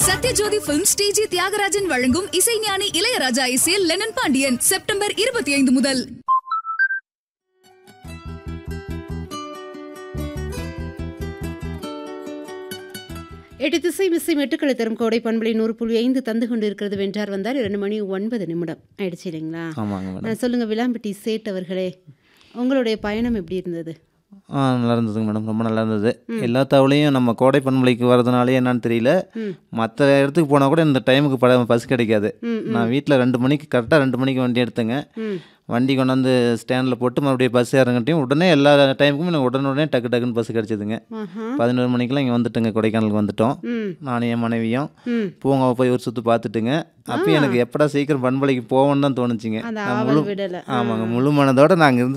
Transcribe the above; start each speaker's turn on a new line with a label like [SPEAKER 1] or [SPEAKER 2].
[SPEAKER 1] Sathyajothi films டிஜி தியாகராஜன் வழங்கும் இசைஞானி இளையராஜா இசையில் லெனன் பாண்டியன் செப்டம்பர் இருபத்தி ஐந்து முதல்
[SPEAKER 2] எட்டு திசை மிசை மெட்டுக்களை தரும் கோடை பண்பலை நூறு புள்ளி ஐந்து தந்து கொண்டு இருக்கிறது வென்றார் வந்தார் இரண்டு மணி ஒன்பது நிமிடம் ஆயிடுச்சு இல்லைங்களா
[SPEAKER 3] ஆமாங்க மேடம்
[SPEAKER 2] அஹ் சொல்லுங்க விளாம்பட்டி சேட் அவர்களே உங்களுடைய பயணம் எப்படி இருந்தது
[SPEAKER 3] ஆ நல்லா இருந்ததுங்க மேடம் ரொம்ப நல்லா இருந்தது எல்லா தவளையும் நம்ம கோடை பண்பலைக்கு வரதுனாலே என்னன்னு தெரியல மற்ற இடத்துக்கு போனால் கூட இந்த டைமுக்கு பட பஸ் கிடைக்காது நான் வீட்டில் ரெண்டு மணிக்கு கரெக்டாக ரெண்டு மணிக்கு வண்டி எடுத்தேங்க வண்டி கொண்டாந்து ஸ்டாண்டில் போட்டு மறுபடியும் பஸ் இறங்கட்டியும் உடனே எல்லா டைமுக்கும் எனக்கு உடனுடனே டக்கு டக்குன்னு பஸ் கிடச்சிதுங்க
[SPEAKER 2] ஆஹா
[SPEAKER 3] பதினோரு மணிக்கெல்லாம் இங்கே வந்துட்டுங்க கொடைக்கானலுக்கு வந்துட்டோம்
[SPEAKER 2] ம்
[SPEAKER 3] நானும் என் மனைவியும்
[SPEAKER 2] ம்
[SPEAKER 3] பூங்காவை போய் ஒரு சுற்று பார்த்துட்டுங்க அப்பயும் எனக்கு எப்படா சீக்கிரம் பண்பலைக்கு போவோன்னு தான் தோணுச்சுங்க
[SPEAKER 2] அந்த
[SPEAKER 3] நான்
[SPEAKER 2] ஆவல்
[SPEAKER 3] முழு
[SPEAKER 2] விடலை
[SPEAKER 3] ஆமாங்க முழு மனதோட நாங்கள் இருந்து